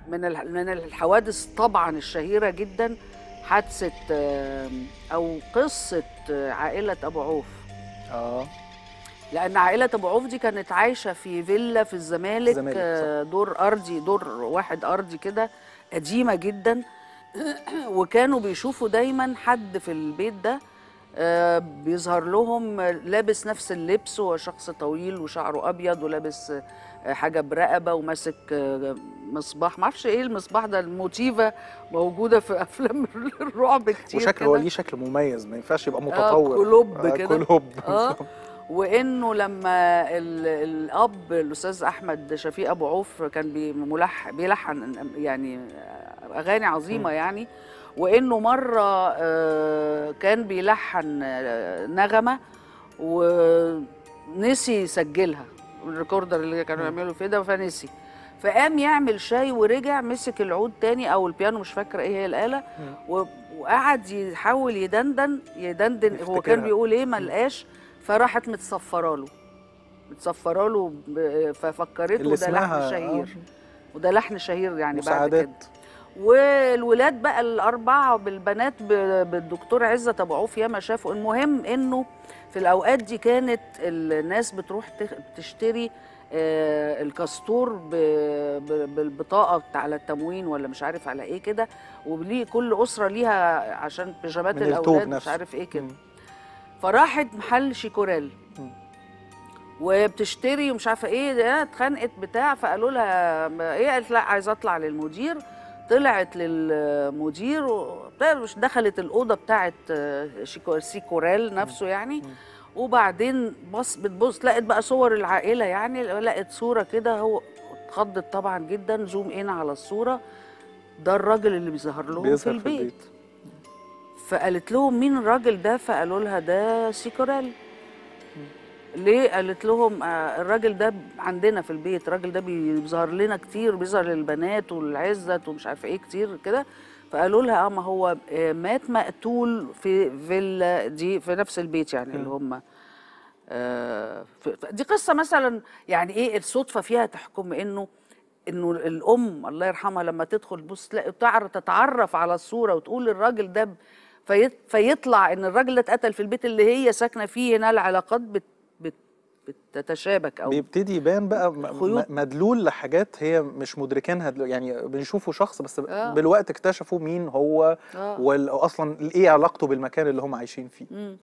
من ال- من الحوادث طبعا الشهيره جدا حادثه آم، او قصه آه، عائله ابو عوف اه لان عائله ابو عوف دي كانت عايشه في فيلا في الزمالك الزمالك، صح. آه، دور ارضي دور واحد ارضي كده قديمه جدا وكانوا بيشوفوا دايما حد في البيت ده آه، بيظهر لهم لابس نفس اللبس هو شخص طويل وشعره ابيض ولابس آه، حاجه برقبه وماسك آه، مصباح معرفش ايه المصباح ده الموتيفه موجوده في افلام الرعب كتير وشكل هو كده. ليه شكل مميز ما ينفعش يبقى آه، متطور كلوب آه، كده. كلوب اه وانه لما ال- الاب الاستاذ احمد شفيق ابو عوف كان بيملح بيلحن يعني اغاني عظيمه يعني وانه مره آه، كان بيلحن آه، نغمه ونسي يسجلها الريكوردر اللي كانوا يعملوا فيه ده فنسي فقام يعمل شاي ورجع مسك العود تاني او البيانو مش فاكره ايه هي الاله و- وقعد يحاول يدندن يدندن هو كان يفتكرها. بيقول ايه ما لقاش فراحت متصفره له متصفره له ب- ففكرته اللي ده لحن اسمها شهير وده لحن شهير يعني بعد كده مساعدات والولاد بقى الاربعه بالبنات ب- بالدكتور عزت ابو عوف ياما شافوا المهم انه في الاوقات دي كانت الناس بتروح تخ- تشتري آه، الكاستور ب- ب- بالبطاقه بتاع على التموين ولا مش عارف على ايه كده وليه كل اسره ليها عشان بيجامات من التوب الاولاد مش نفسه. عارف ايه كده مم. فراحت محل شيكوريل مم. وبتشتري ومش عارفه ايه ده اتخانقت بتاع فقالوا لها ما- ايه قالت لا عايزه اطلع للمدير طلعت للمدير وبتاع مش دخلت الاوضه بتاعت آه، شيكو سيكوريل نفسه يعني وبعدين بص بتبص لقت بقى صور العائله يعني لقت صوره كده هو اتخضت طبعا جدا زوم ان على الصوره ده الراجل اللي بيظهر لهم في بيظهر البيت فقالت لهم مين الراجل ده فقالوا لها ده سيكوريل ليه قالت لهم آه، الراجل ده عندنا في البيت الراجل ده بيظهر لنا كتير بيظهر للبنات والعزت ومش عارفه ايه كتير كده فقالوا لها اه ما هو آه، مات مقتول في فيلا دي في نفس البيت يعني اللي هم آه، ف- ف- دي قصه مثلا يعني ايه الصدفه فيها تحكم انه انه الام الله يرحمها لما تدخل تبص تلاقي تعرف تتعرف على الصوره وتقول الراجل ده ب- فيط- فيطلع ان الراجل ده اتقتل في البيت اللي هي ساكنه فيه هنا العلاقات بت بت بتتشابك او بيبتدي يبان بقى م- خيوط. م- مدلول لحاجات هي مش مدركينها دلو- يعني بنشوفه شخص بس آه. بالوقت اكتشفوا مين هو آه. واصلا ايه علاقته بالمكان اللي هم عايشين فيه مم.